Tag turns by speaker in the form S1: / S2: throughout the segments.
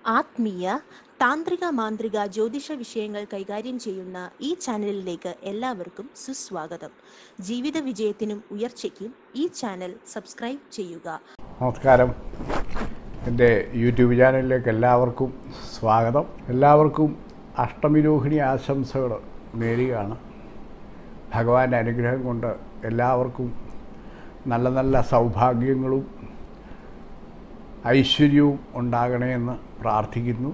S1: ആത്മീയ താന്ത്രിക മാന്ത്രിക ജ്യോതിഷ വിഷയങ്ങൾ കൈകാര്യം ചെയ്യുന്ന ഈ ചാനലിലേക്ക് എല്ലാവർക്കും സുസ്വാഗതം ജീവിത വിജയത്തിനും ഉയർച്ചയ്ക്കും ഈ ചാനൽ സബ്സ്ക്രൈബ് ചെയ്യുക
S2: നമസ്കാരം എൻ്റെ യൂട്യൂബ് ചാനലിലേക്ക് എല്ലാവർക്കും സ്വാഗതം എല്ലാവർക്കും അഷ്ടമിരോഹിണി ആശംസകൾ നേരുകയാണ് ഭഗവാന്റെ അനുഗ്രഹം കൊണ്ട് എല്ലാവർക്കും നല്ല നല്ല സൗഭാഗ്യങ്ങളും ഐശ്വര്യവും ഉണ്ടാകണേ എന്ന് പ്രാർത്ഥിക്കുന്നു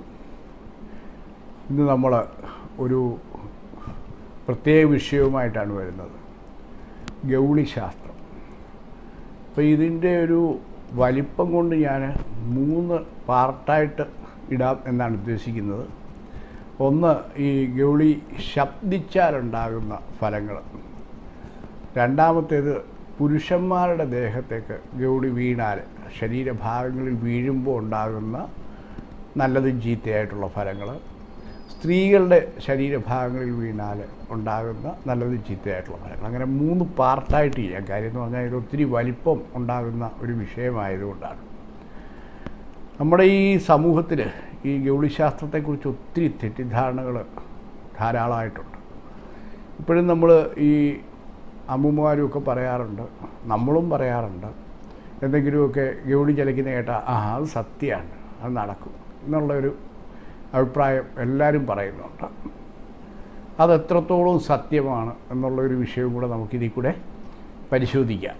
S2: ഇന്ന് നമ്മൾ ഒരു പ്രത്യേക വിഷയവുമായിട്ടാണ് വരുന്നത് ഗൗളിശാസ്ത്രം അപ്പോൾ ഇതിൻ്റെ ഒരു വലിപ്പം കൊണ്ട് ഞാൻ മൂന്ന് പാർട്ടായിട്ട് ഇടാം എന്നാണ് ഉദ്ദേശിക്കുന്നത് ഒന്ന് ഈ ഗൗളി ശബ്ദിച്ചാലുണ്ടാകുന്ന ഫലങ്ങൾ രണ്ടാമത്തേത് പുരുഷന്മാരുടെ ദേഹത്തേക്ക് ഗൗളി വീണാൽ ശരീരഭാഗങ്ങളിൽ വീഴുമ്പോൾ ഉണ്ടാകുന്ന നല്ലതും ചീത്തയായിട്ടുള്ള ഫലങ്ങൾ സ്ത്രീകളുടെ ശരീരഭാഗങ്ങളിൽ വീണാൽ ഉണ്ടാകുന്ന നല്ലതും ചീത്തയായിട്ടുള്ള ഫലങ്ങൾ അങ്ങനെ മൂന്ന് പാർട്ടായിട്ട് ചെയ്യാം കാര്യം എന്ന് പറഞ്ഞാൽ ഇത് ഒത്തിരി വലിപ്പം ഉണ്ടാകുന്ന ഒരു വിഷയമായതുകൊണ്ടാണ് നമ്മുടെ ഈ സമൂഹത്തിൽ ഈ ഗൗളിശാസ്ത്രത്തെക്കുറിച്ച് ഒത്തിരി തെറ്റിദ്ധാരണകൾ ധാരാളമായിട്ടുണ്ട് ഇപ്പോഴും നമ്മൾ ഈ അമ്മൂമ്മമാരും ഒക്കെ പറയാറുണ്ട് നമ്മളും പറയാറുണ്ട് എന്തെങ്കിലുമൊക്കെ ഗൗളി ചലിക്കുന്ന കേട്ടാൽ ആ അത് സത്യമാണ് അത് നടക്കും എന്നുള്ളൊരു അഭിപ്രായം എല്ലാവരും പറയുന്നുണ്ട് അത് എത്രത്തോളം സത്യമാണ് എന്നുള്ളൊരു വിഷയവും കൂടെ നമുക്കിതിൽ കൂടെ പരിശോധിക്കാം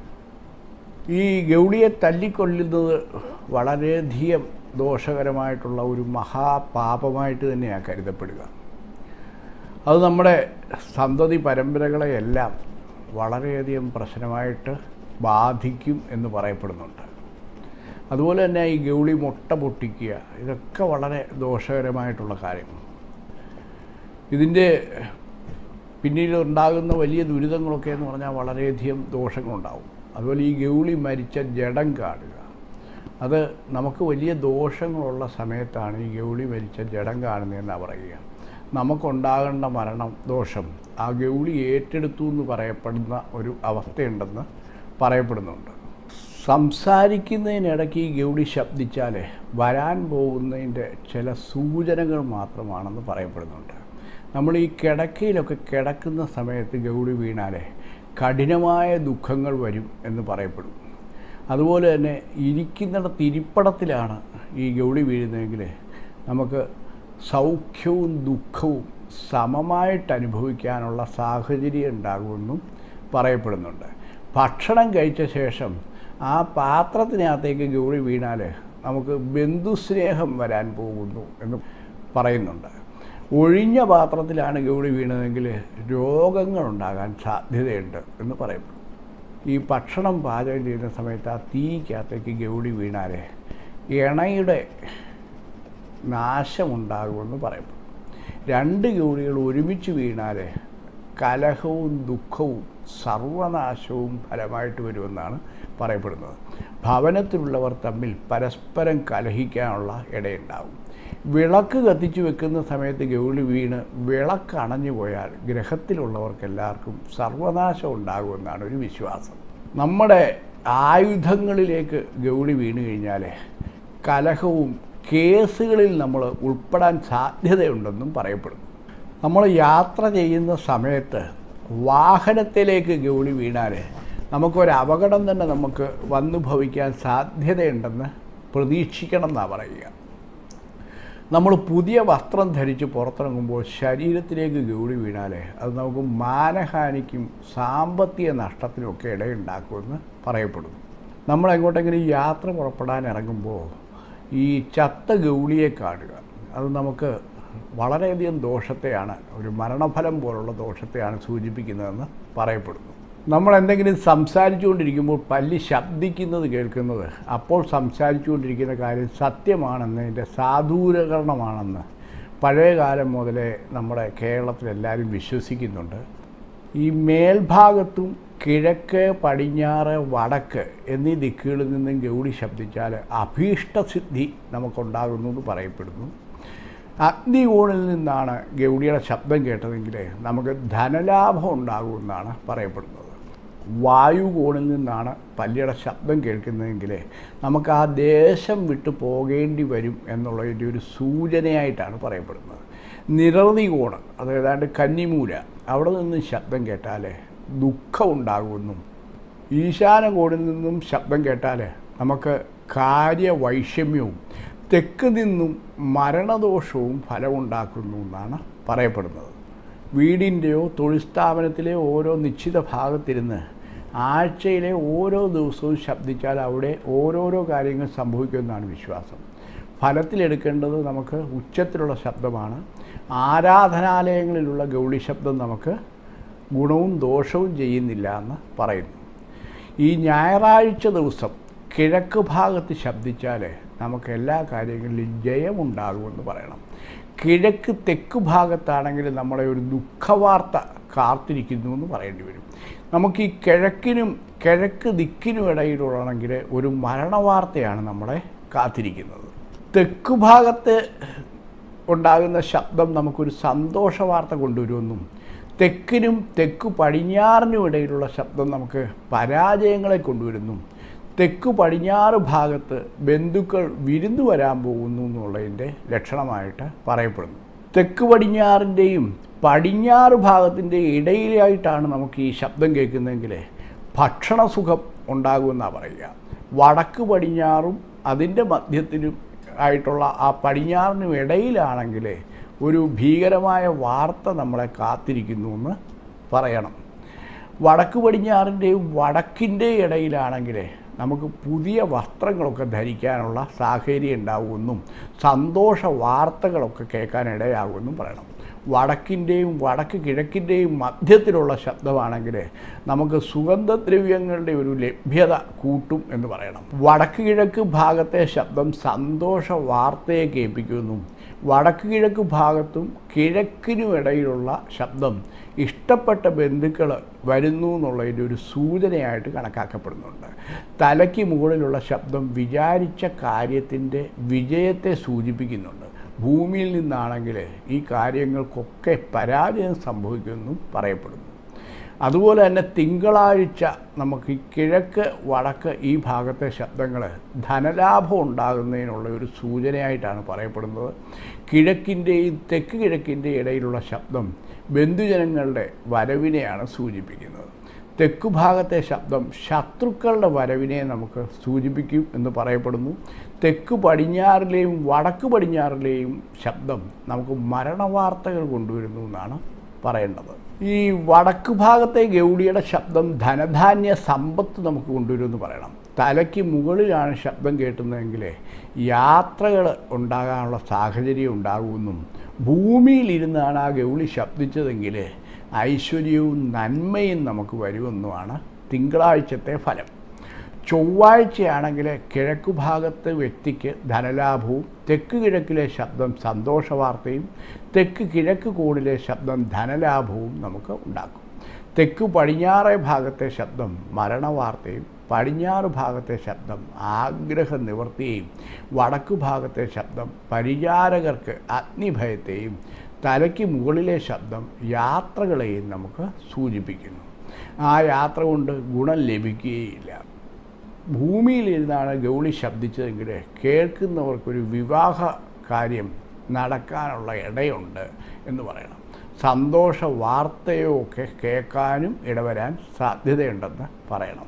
S2: ഈ ഗൗളിയെ തല്ലിക്കൊല്ലുന്നത് വളരെയധികം ദോഷകരമായിട്ടുള്ള ഒരു മഹാപാപമായിട്ട് തന്നെയാണ് കരുതപ്പെടുക അത് നമ്മുടെ സന്തതി പരമ്പരകളെയെല്ലാം വളരെയധികം പ്രശ്നമായിട്ട് ബാധിക്കും എന്ന് പറയപ്പെടുന്നുണ്ട് അതുപോലെ തന്നെ ഈ ഗൗളി മുട്ട പൊട്ടിക്കുക ഇതൊക്കെ വളരെ ദോഷകരമായിട്ടുള്ള കാര്യങ്ങൾ ഇതിൻ്റെ പിന്നീട് ഉണ്ടാകുന്ന വലിയ ദുരിതങ്ങളൊക്കെ എന്ന് പറഞ്ഞാൽ വളരെയധികം ദോഷങ്ങളുണ്ടാവും അതുപോലെ ഈ ഗൗളി മരിച്ച ജഡം കാണുക അത് നമുക്ക് വലിയ ദോഷങ്ങളുള്ള സമയത്താണ് ഈ ഗൗളി മരിച്ച ജഡം കാണുന്നതെന്നാണ് പറയുക നമുക്കുണ്ടാകേണ്ട മരണം ദോഷം ആ ഗൗളി ഏറ്റെടുത്തു എന്ന് പറയപ്പെടുന്ന ഒരു അവസ്ഥയുണ്ടെന്ന് പറയപ്പെടുന്നുണ്ട് സംസാരിക്കുന്നതിനിടയ്ക്ക് ഈ ഗൗഡി ശബ്ദിച്ചാൽ വരാൻ പോകുന്നതിൻ്റെ ചില സൂചനകൾ മാത്രമാണെന്ന് പറയപ്പെടുന്നുണ്ട് നമ്മൾ ഈ കിടക്കയിലൊക്കെ കിടക്കുന്ന സമയത്ത് ഗൗഡി വീണാൽ കഠിനമായ ദുഃഖങ്ങൾ വരും എന്ന് പറയപ്പെടും അതുപോലെ തന്നെ ഇരിക്കുന്നിടത്ത് ഇരിപ്പടത്തിലാണ് ഈ ഗൗഡി വീഴുന്നതെങ്കിൽ നമുക്ക് സൗഖ്യവും ദുഃഖവും സമമായിട്ട് അനുഭവിക്കാനുള്ള സാഹചര്യം ഉണ്ടാകുമെന്നും പറയപ്പെടുന്നുണ്ട് ഭക്ഷണം കഴിച്ച ശേഷം ആ പാത്രത്തിനകത്തേക്ക് ഗൗളി വീണാൽ നമുക്ക് ബന്ധുസ്നേഹം വരാൻ പോകുന്നു എന്ന് പറയുന്നുണ്ട് ഒഴിഞ്ഞ പാത്രത്തിലാണ് ഗൗളി വീണതെങ്കിൽ രോഗങ്ങളുണ്ടാകാൻ സാധ്യതയുണ്ട് എന്ന് പറയപ്പെടും ഈ ഭക്ഷണം പാചകം ചെയ്യുന്ന സമയത്ത് ആ തീക്കകത്തേക്ക് ഗൗളി വീണാൽ ഇണയുടെ നാശമുണ്ടാകുമെന്ന് പറയപ്പെടും രണ്ട് ഗൗളികൾ ഒരുമിച്ച് വീണാൽ കലഹവും ദുഃഖവും സർവനാശവും ഫലമായിട്ട് വരുമെന്നാണ് പറയപ്പെടുന്നത് ഭവനത്തിലുള്ളവർ തമ്മിൽ പരസ്പരം കലഹിക്കാനുള്ള ഇടയുണ്ടാവും വിളക്ക് കത്തിച്ചു വെക്കുന്ന സമയത്ത് ഗൗളി വീണ് വിളക്ക് അണഞ്ഞു പോയാൽ ഗ്രഹത്തിലുള്ളവർക്ക് എല്ലാവർക്കും സർവനാശം ഉണ്ടാകുമെന്നാണ് ഒരു വിശ്വാസം നമ്മുടെ ആയുധങ്ങളിലേക്ക് ഗൗളി വീണ് കഴിഞ്ഞാൽ കലഹവും കേസുകളിൽ നമ്മൾ ഉൾപ്പെടാൻ സാധ്യതയുണ്ടെന്നും പറയപ്പെടുന്നു നമ്മൾ യാത്ര ചെയ്യുന്ന സമയത്ത് വാഹനത്തിലേക്ക് ഗൗളി വീണാൽ നമുക്കൊരു അപകടം തന്നെ നമുക്ക് വന്നു ഭവിക്കാൻ സാധ്യതയുണ്ടെന്ന് പ്രതീക്ഷിക്കണം എന്നാണ് പറയുക നമ്മൾ പുതിയ വസ്ത്രം ധരിച്ച് പുറത്തിറങ്ങുമ്പോൾ ശരീരത്തിലേക്ക് ഗൗളി വീണാൽ അത് നമുക്ക് മാനഹാനിക്കും സാമ്പത്തിക നഷ്ടത്തിനുമൊക്കെ ഇടയുണ്ടാക്കുമെന്ന് പറയപ്പെടുന്നു നമ്മൾ എങ്ങോട്ടെങ്കിലും യാത്ര പുറപ്പെടാൻ ഇറങ്ങുമ്പോൾ ഈ ചത്ത ഗൗളിയെ കാണുക അത് നമുക്ക് വളരെയധികം ദോഷത്തെയാണ് ഒരു മരണഫലം പോലുള്ള ദോഷത്തെയാണ് സൂചിപ്പിക്കുന്നതെന്ന് പറയപ്പെടുന്നു നമ്മൾ എന്തെങ്കിലും സംസാരിച്ചുകൊണ്ടിരിക്കുമ്പോൾ പല്ലി ശബ്ദിക്കുന്നത് കേൾക്കുന്നത് അപ്പോൾ സംസാരിച്ചുകൊണ്ടിരിക്കുന്ന കാര്യം സത്യമാണെന്നതിൻ്റെ സാധൂരകരണമാണെന്ന് പഴയകാലം മുതലേ നമ്മുടെ കേരളത്തിലെല്ലാവരും വിശ്വസിക്കുന്നുണ്ട് ഈ മേൽഭാഗത്തും കിഴക്ക് പടിഞ്ഞാറ് വടക്ക് എന്നീ ദിക്കുകളിൽ നിന്നും ഗൗഡി ശബ്ദിച്ചാൽ അഭീഷ്ടസിദ്ധി നമുക്കുണ്ടാകുന്നു എന്ന് പറയപ്പെടുന്നു അഗ്നികോണിൽ നിന്നാണ് ഗൗഡിയുടെ ശബ്ദം കേട്ടതെങ്കിൽ നമുക്ക് ധനലാഭം ഉണ്ടാകുമെന്നാണ് പറയപ്പെടുന്നത് വായുകോണിൽ നിന്നാണ് പല്ലിയുടെ ശബ്ദം കേൾക്കുന്നതെങ്കിൽ നമുക്ക് ആ ദേശം വിട്ടു പോകേണ്ടി വരും എന്നുള്ളതിൻ്റെ ഒരു സൂചനയായിട്ടാണ് പറയപ്പെടുന്നത് നിരവധി കോണ് അത് ഏതാണ്ട് കന്നിമൂല അവിടെ നിന്ന് ശബ്ദം കേട്ടാൽ ദുഃഖം ഉണ്ടാകുമെന്നും ഈശാന കോണിൽ നിന്നും ശബ്ദം കേട്ടാൽ നമുക്ക് കാര്യവൈഷമ്യവും തെക്ക് നിന്നും മരണദോഷവും ഫലമുണ്ടാക്കുന്നു എന്നാണ് പറയപ്പെടുന്നത് വീടിൻ്റെയോ തൊഴിൽ സ്ഥാപനത്തിലെ ഓരോ നിശ്ചിത ഭാഗത്തിരുന്ന് ആഴ്ചയിലെ ഓരോ ദിവസവും ശബ്ദിച്ചാൽ അവിടെ ഓരോരോ കാര്യങ്ങൾ സംഭവിക്കുമെന്നാണ് വിശ്വാസം ഫലത്തിലെടുക്കേണ്ടത് നമുക്ക് ഉച്ചത്തിലുള്ള ശബ്ദമാണ് ആരാധനാലയങ്ങളിലുള്ള ഗൗളി ശബ്ദം നമുക്ക് ഗുണവും ദോഷവും ചെയ്യുന്നില്ല എന്ന് പറയുന്നു ഈ ഞായറാഴ്ച ദിവസം കിഴക്ക് ഭാഗത്ത് ശബ്ദിച്ചാൽ നമുക്ക് എല്ലാ കാര്യങ്ങളിലും ജയമുണ്ടാകുമെന്ന് പറയണം കിഴക്ക് തെക്ക് ഭാഗത്താണെങ്കിൽ നമ്മളെ ഒരു ദുഃഖവാർത്ത കാത്തിരിക്കുന്നു എന്ന് പറയേണ്ടി വരും നമുക്ക് ഈ കിഴക്കിനും കിഴക്ക് ദിക്കിനും ഇടയിലുള്ളണെങ്കിൽ ഒരു മരണവാർത്തയാണ് നമ്മളെ കാത്തിരിക്കുന്നത് തെക്ക് ഭാഗത്ത് ഉണ്ടാകുന്ന ശബ്ദം നമുക്കൊരു സന്തോഷ വാർത്ത കൊണ്ടുവരുമെന്നും തെക്കിനും തെക്കു പടിഞ്ഞാറിനും ഇടയിലുള്ള ശബ്ദം നമുക്ക് പരാജയങ്ങളെ കൊണ്ടുവരുന്നു തെക്കു പടിഞ്ഞാറ് ഭാഗത്ത് ബന്ധുക്കൾ വിരുന്നു വരാൻ പോകുന്നു എന്നുള്ളതിൻ്റെ ലക്ഷണമായിട്ട് പറയപ്പെടുന്നു തെക്ക് പടിഞ്ഞാറിൻ്റെയും പടിഞ്ഞാറ് ഭാഗത്തിൻ്റെ ഇടയിലായിട്ടാണ് നമുക്ക് ഈ ശബ്ദം കേൾക്കുന്നതെങ്കിൽ ഭക്ഷണസുഖം ഉണ്ടാകുമെന്നാണ് പറയുക വടക്ക് പടിഞ്ഞാറും അതിൻ്റെ മധ്യത്തിലും ആയിട്ടുള്ള ആ പടിഞ്ഞാറിനും ഇടയിലാണെങ്കിൽ ഒരു ഭീകരമായ വാർത്ത നമ്മളെ കാത്തിരിക്കുന്നു എന്ന് പറയണം വടക്ക് പടിഞ്ഞാറിൻ്റെയും വടക്കിൻ്റെയും ഇടയിലാണെങ്കിൽ നമുക്ക് പുതിയ വസ്ത്രങ്ങളൊക്കെ ധരിക്കാനുള്ള സാഹചര്യം ഉണ്ടാകുമെന്നും സന്തോഷ വാർത്തകളൊക്കെ കേൾക്കാൻ ഇടയാകുമെന്നും പറയണം വടക്കിൻ്റെയും വടക്ക് കിഴക്കിൻ്റെയും മധ്യത്തിലുള്ള ശബ്ദമാണെങ്കിൽ നമുക്ക് സുഗന്ധദ്രവ്യങ്ങളുടെ ഒരു ലഭ്യത കൂട്ടും എന്ന് പറയണം വടക്ക് കിഴക്ക് ഭാഗത്തെ ശബ്ദം സന്തോഷ വാർത്തയെ കേൾപ്പിക്കുന്നു വടക്ക് കിഴക്ക് ഭാഗത്തും കിഴക്കിനും ഇടയിലുള്ള ശബ്ദം ഇഷ്ടപ്പെട്ട ബന്ധുക്കൾ വരുന്നു എന്നുള്ളതിൻ്റെ ഒരു സൂചനയായിട്ട് കണക്കാക്കപ്പെടുന്നുണ്ട് തലയ്ക്ക് മുകളിലുള്ള ശബ്ദം വിചാരിച്ച കാര്യത്തിൻ്റെ വിജയത്തെ സൂചിപ്പിക്കുന്നുണ്ട് ഭൂമിയിൽ നിന്നാണെങ്കിൽ ഈ കാര്യങ്ങൾക്കൊക്കെ പരാജയം സംഭവിക്കുമെന്നും പറയപ്പെടുന്നു അതുപോലെ തന്നെ തിങ്കളാഴ്ച നമുക്ക് ഈ കിഴക്ക് വടക്ക് ഈ ഭാഗത്തെ ശബ്ദങ്ങൾ ധനലാഭം ഉണ്ടാകുന്നതിനുള്ള ഒരു സൂചനയായിട്ടാണ് പറയപ്പെടുന്നത് കിഴക്കിൻ്റെയും തെക്ക് കിഴക്കിൻ്റെയും ഇടയിലുള്ള ശബ്ദം ബന്ധുജനങ്ങളുടെ വരവിനെയാണ് സൂചിപ്പിക്കുന്നത് തെക്കു ഭാഗത്തെ ശബ്ദം ശത്രുക്കളുടെ വരവിനെ നമുക്ക് സൂചിപ്പിക്കും എന്ന് പറയപ്പെടുന്നു തെക്ക് പടിഞ്ഞാറിലെയും വടക്ക് പടിഞ്ഞാറിലെയും ശബ്ദം നമുക്ക് മരണവാർത്തകൾ കൊണ്ടുവരുന്നു എന്നാണ് പറയേണ്ടത് ഈ വടക്ക് ഭാഗത്തെ ഗൗഡിയുടെ ശബ്ദം ധനധാന്യ സമ്പത്ത് നമുക്ക് കൊണ്ടുവരുമെന്ന് പറയണം തലയ്ക്ക് മുകളിലാണ് ശബ്ദം കേട്ടുന്നതെങ്കിൽ യാത്രകൾ ഉണ്ടാകാനുള്ള സാഹചര്യം ഉണ്ടാകുമെന്നും ഭൂമിയിലിരുന്നാണ് ആ ഗൗളി ശബ്ദിച്ചതെങ്കിൽ ഐശ്വര്യവും നന്മയും നമുക്ക് വരുമെന്നുമാണ് തിങ്കളാഴ്ചത്തെ ഫലം ചൊവ്വാഴ്ചയാണെങ്കിൽ കിഴക്കു ഭാഗത്തെ വ്യക്തിക്ക് ധനലാഭവും തെക്ക് കിഴക്കിലെ ശബ്ദം സന്തോഷ വാർത്തയും തെക്ക് കിഴക്ക് കോണിലെ ശബ്ദം ധനലാഭവും നമുക്ക് ഉണ്ടാക്കും തെക്ക് പടിഞ്ഞാറേ ഭാഗത്തെ ശബ്ദം മരണവാർത്തയും പടിഞ്ഞാറ് ഭാഗത്തെ ശബ്ദം ആഗ്രഹ നിവൃത്തിയെയും വടക്കു ഭാഗത്തെ ശബ്ദം പരിചാരകർക്ക് അഗ്നിഭയത്തെയും തലയ്ക്ക് മുകളിലെ ശബ്ദം യാത്രകളെയും നമുക്ക് സൂചിപ്പിക്കുന്നു ആ യാത്ര കൊണ്ട് ഗുണം ലഭിക്കുകയില്ല ഭൂമിയിലിരുന്നാണ് ഗൗളി ശബ്ദിച്ചതെങ്കിൽ കേൾക്കുന്നവർക്കൊരു വിവാഹ കാര്യം നടക്കാനുള്ള ഇടയുണ്ട് എന്ന് പറയണം സന്തോഷ വാർത്തയോ ഒക്കെ കേൾക്കാനും ഇടവരാൻ സാധ്യതയുണ്ടെന്ന് പറയണം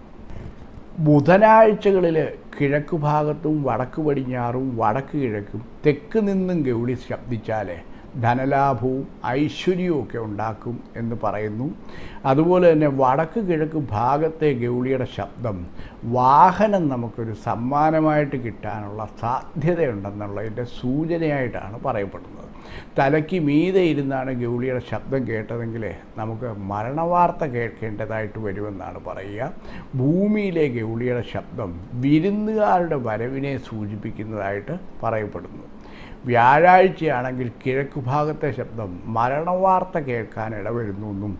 S2: ബുധനാഴ്ചകളിൽ കിഴക്ക് ഭാഗത്തും വടക്ക് പടിഞ്ഞാറും വടക്ക് കിഴക്കും തെക്ക് നിന്നും ഗൗളി ശബ്ദിച്ചാൽ ധനലാഭവും ഐശ്വര്യവും ഒക്കെ ഉണ്ടാക്കും എന്ന് പറയുന്നു അതുപോലെ തന്നെ വടക്ക് കിഴക്ക് ഭാഗത്തെ ഗൗളിയുടെ ശബ്ദം വാഹനം നമുക്കൊരു സമ്മാനമായിട്ട് കിട്ടാനുള്ള സാധ്യതയുണ്ടെന്നുള്ളതിൻ്റെ സൂചനയായിട്ടാണ് പറയപ്പെടുന്നത് തലയ്ക്ക് മീതെ ഇരുന്നാണ് ഗൗളിയുടെ ശബ്ദം കേട്ടതെങ്കിൽ നമുക്ക് മരണവാർത്ത കേൾക്കേണ്ടതായിട്ട് വരുമെന്നാണ് പറയുക ഭൂമിയിലെ ഗൗളിയുടെ ശബ്ദം വിരുന്നുകാരുടെ വരവിനെ സൂചിപ്പിക്കുന്നതായിട്ട് പറയപ്പെടുന്നു വ്യാഴാഴ്ചയാണെങ്കിൽ കിഴക്ക് ഭാഗത്തെ ശബ്ദം മരണവാർത്ത കേൾക്കാൻ ഇടവരുന്നു എന്നും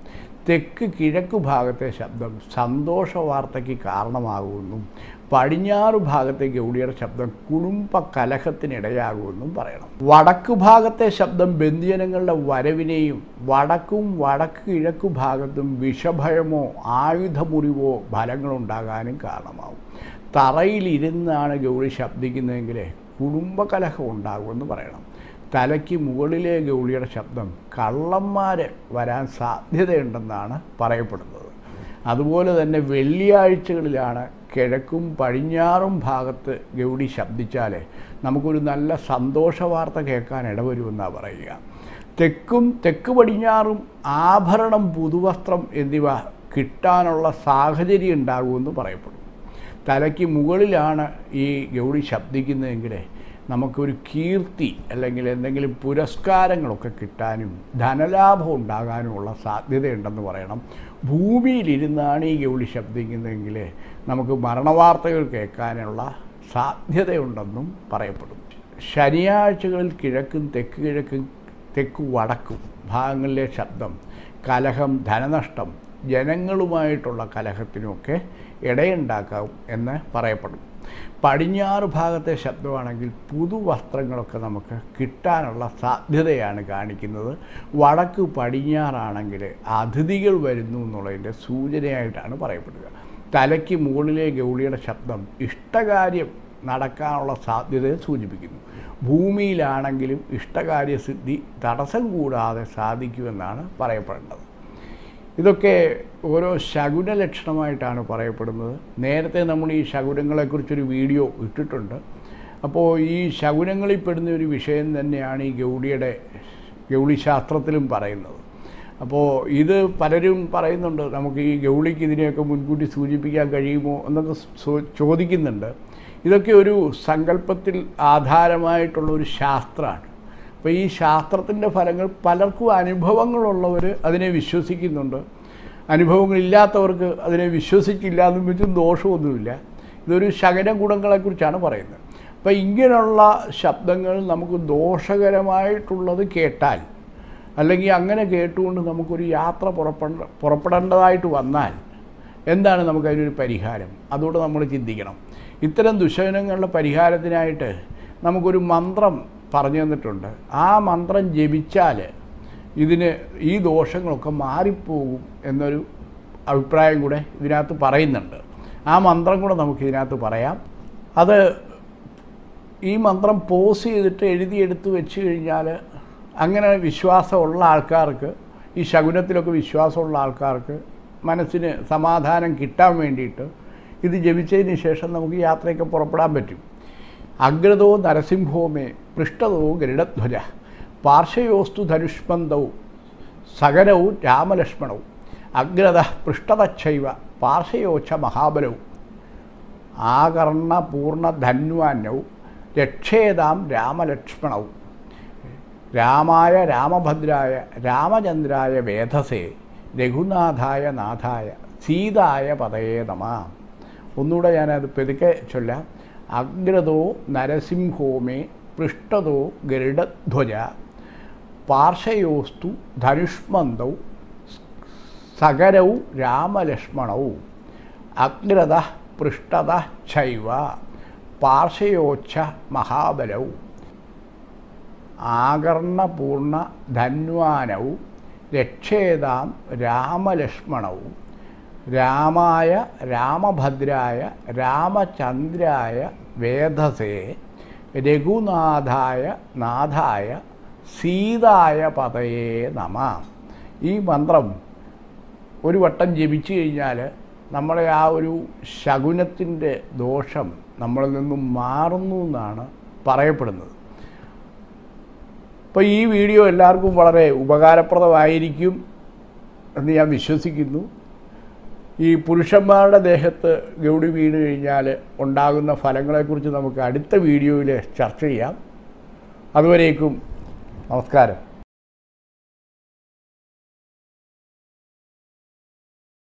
S2: തെക്ക് കിഴക്ക് ഭാഗത്തെ ശബ്ദം സന്തോഷ വാർത്തയ്ക്ക് കാരണമാകുമെന്നും പടിഞ്ഞാറ് ഭാഗത്തെ ഗൗഡിയുടെ ശബ്ദം കുടുംബ കലഹത്തിനിടയാകുമെന്നും പറയണം വടക്ക് ഭാഗത്തെ ശബ്ദം ബന്ധിജനങ്ങളുടെ വരവിനെയും വടക്കും വടക്ക് കിഴക്ക് ഭാഗത്തും വിഷഭയമോ ആയുധമുറിവോ ഫലങ്ങളുണ്ടാകാനും കാരണമാവും തറയിലിരുന്നാണ് ഗൗളി ശബ്ദിക്കുന്നതെങ്കിൽ കുടുംബകലഹം ഉണ്ടാകുമെന്ന് പറയണം തലയ്ക്ക് മുകളിലെ ഗൗളിയുടെ ശബ്ദം കള്ളന്മാർ വരാൻ സാധ്യതയുണ്ടെന്നാണ് പറയപ്പെടുന്നത് അതുപോലെ തന്നെ വെള്ളിയാഴ്ചകളിലാണ് കിഴക്കും പടിഞ്ഞാറും ഭാഗത്ത് ഗൗഡി ശബ്ദിച്ചാൽ നമുക്കൊരു നല്ല സന്തോഷ വാർത്ത കേൾക്കാൻ ഇടവരുമെന്നാണ് പറയുക തെക്കും തെക്ക് പടിഞ്ഞാറും ആഭരണം പുതുവസ്ത്രം എന്നിവ കിട്ടാനുള്ള സാഹചര്യം ഉണ്ടാകുമെന്ന് പറയപ്പെടുന്നു തലയ്ക്ക് മുകളിലാണ് ഈ ഗൗഡി ശബ്ദിക്കുന്നതെങ്കിൽ നമുക്കൊരു കീർത്തി അല്ലെങ്കിൽ എന്തെങ്കിലും പുരസ്കാരങ്ങളൊക്കെ കിട്ടാനും ധനലാഭം ഉണ്ടാകാനുമുള്ള സാധ്യതയുണ്ടെന്ന് പറയണം ഭൂമിയിലിരുന്നാണ് ഈ ഗൗളി ശബ്ദിക്കുന്നതെങ്കിൽ നമുക്ക് മരണവാർത്തകൾ കേൾക്കാനുള്ള സാധ്യതയുണ്ടെന്നും പറയപ്പെടും ശനിയാഴ്ചകളിൽ കിഴക്കും തെക്ക് കിഴക്കും തെക്ക് വടക്കും ഭാഗങ്ങളിലെ ശബ്ദം കലഹം ധനനഷ്ടം ജനങ്ങളുമായിട്ടുള്ള കലഹത്തിനുമൊക്കെ ഇടയുണ്ടാക്കാവും എന്ന് പറയപ്പെടും പടിഞ്ഞാറ് ഭാഗത്തെ ശബ്ദമാണെങ്കിൽ പുതുവസ്ത്രങ്ങളൊക്കെ നമുക്ക് കിട്ടാനുള്ള സാധ്യതയാണ് കാണിക്കുന്നത് വടക്ക് പടിഞ്ഞാറാണെങ്കിൽ അതിഥികൾ വരുന്നു എന്നുള്ളതിൻ്റെ സൂചനയായിട്ടാണ് പറയപ്പെടുക തലയ്ക്ക് മുകളിലെ ഗൗളിയുടെ ശബ്ദം ഇഷ്ടകാര്യം നടക്കാനുള്ള സാധ്യതയെ സൂചിപ്പിക്കുന്നു ഭൂമിയിലാണെങ്കിലും ഇഷ്ടകാര്യസിദ്ധി തടസ്സം കൂടാതെ സാധിക്കുമെന്നാണ് പറയപ്പെടേണ്ടത് ഇതൊക്കെ ഓരോ ശകുന ലക്ഷണമായിട്ടാണ് പറയപ്പെടുന്നത് നേരത്തെ നമ്മൾ ഈ ശകുനങ്ങളെക്കുറിച്ചൊരു വീഡിയോ ഇട്ടിട്ടുണ്ട് അപ്പോൾ ഈ ശകുനങ്ങളിൽ പെടുന്ന ഒരു വിഷയം തന്നെയാണ് ഈ ഗൗഡിയുടെ ഗൗളിശാസ്ത്രത്തിലും പറയുന്നത് അപ്പോൾ ഇത് പലരും പറയുന്നുണ്ട് നമുക്ക് ഈ ഗൗളിക്ക് ഇതിനെയൊക്കെ മുൻകൂട്ടി സൂചിപ്പിക്കാൻ കഴിയുമോ എന്നൊക്കെ സോ- ചോദിക്കുന്നുണ്ട് ഇതൊക്കെ ഒരു സങ്കല്പത്തിൽ ആധാരമായിട്ടുള്ള ഒരു ശാസ്ത്രമാണ് അപ്പോൾ ഈ ശാസ്ത്രത്തിൻ്റെ ഫലങ്ങൾ പലർക്കും അനുഭവങ്ങളുള്ളവർ അതിനെ വിശ്വസിക്കുന്നുണ്ട് അനുഭവങ്ങളില്ലാത്തവർക്ക് അതിനെ വിശ്വസിച്ചില്ല എന്നും വെച്ചും ദോഷമൊന്നുമില്ല ഇതൊരു ശകന ഗുണങ്ങളെക്കുറിച്ചാണ് പറയുന്നത് അപ്പോൾ ഇങ്ങനെയുള്ള ശബ്ദങ്ങൾ നമുക്ക് ദോഷകരമായിട്ടുള്ളത് കേട്ടാൽ അല്ലെങ്കിൽ അങ്ങനെ കേട്ടുകൊണ്ട് നമുക്കൊരു യാത്ര പുറപ്പെട പുറപ്പെടേണ്ടതായിട്ട് വന്നാൽ എന്താണ് നമുക്കതിനൊരു പരിഹാരം അതുകൊണ്ട് നമ്മൾ ചിന്തിക്കണം ഇത്തരം ദുശകനങ്ങളുടെ പരിഹാരത്തിനായിട്ട് നമുക്കൊരു മന്ത്രം പറഞ്ഞു തന്നിട്ടുണ്ട് ആ മന്ത്രം ജപിച്ചാൽ ഇതിന് ഈ ദോഷങ്ങളൊക്കെ മാറിപ്പോകും എന്നൊരു അഭിപ്രായം കൂടെ ഇതിനകത്ത് പറയുന്നുണ്ട് ആ മന്ത്രം കൂടെ നമുക്ക് ഇതിനകത്ത് പറയാം അത് ഈ മന്ത്രം പോസ് ചെയ്തിട്ട് എഴുതിയെടുത്ത് വെച്ച് കഴിഞ്ഞാൽ അങ്ങനെ വിശ്വാസമുള്ള ആൾക്കാർക്ക് ഈ ശകുനത്തിലൊക്കെ വിശ്വാസമുള്ള ആൾക്കാർക്ക് മനസ്സിന് സമാധാനം കിട്ടാൻ വേണ്ടിയിട്ട് ഇത് ജപിച്ചതിന് ശേഷം നമുക്ക് യാത്രയൊക്കെ പുറപ്പെടാൻ പറ്റും അഗ്രതോ നരസിംഹോമേ പൃഷ്ഠതോ ഗരുഡധ്വജ പാർശ്വയോസ്തു ധനുഷ്മന്തവും സകരവും രാമലക്ഷ്മണവും അഗ്രത പൃഷ്ഠതച്ചൈവ പാർശ്വയോച്ച മഹാബലവും ആകർണപൂർണ്ണ ധന്വാന്യവും രക്ഷേതാം രാമലക്ഷ്മണവും രാമായ രാമഭദ്രായ രാമചന്ദ്രായ വേധസേ രഘുനാഥായ നാഥായ സീതായ പതയേ നമ ഒന്നുകൂടെ ഞാനത് പെതുക്കെ ചൊല്ലാം അഗ്രതോ നരസിംഹോമേ പൃഷ്ഠതോ ഗരുഡധ്വജ പാർശ്വയോസ്തു ധനുഷ്മന്തൗ സകരൗ രാമലക്ഷ്മണൗ അഗ്രത പൃഷ്ഠത ചൈവ പാർശ്വയോച്ഛ മഹാബലൗ ആകർണപൂർണ്ണ ധന്വാനവും രക്ഷേതാം രാമലക്ഷ്മണവും രാമായ രാമഭദ്രായ രാമചന്ദ്രായ വേധസേ രഘുനാഥായ നാഥായ സീതായ പതയേ നമ ഈ മന്ത്രം ഒരു വട്ടം ജപിച്ചു കഴിഞ്ഞാൽ നമ്മളെ ആ ഒരു ശകുനത്തിൻ്റെ ദോഷം നമ്മളിൽ നിന്നും മാറുന്നു എന്നാണ് പറയപ്പെടുന്നത് അപ്പോൾ ഈ വീഡിയോ എല്ലാവർക്കും വളരെ ഉപകാരപ്രദമായിരിക്കും എന്ന് ഞാൻ വിശ്വസിക്കുന്നു ഈ പുരുഷന്മാരുടെ ദേഹത്ത് ഗൗഡി വീണ് കഴിഞ്ഞാൽ ഉണ്ടാകുന്ന ഫലങ്ങളെക്കുറിച്ച് നമുക്ക് അടുത്ത വീഡിയോയിൽ ചർച്ച ചെയ്യാം അതുവരേക്കും നമസ്കാരം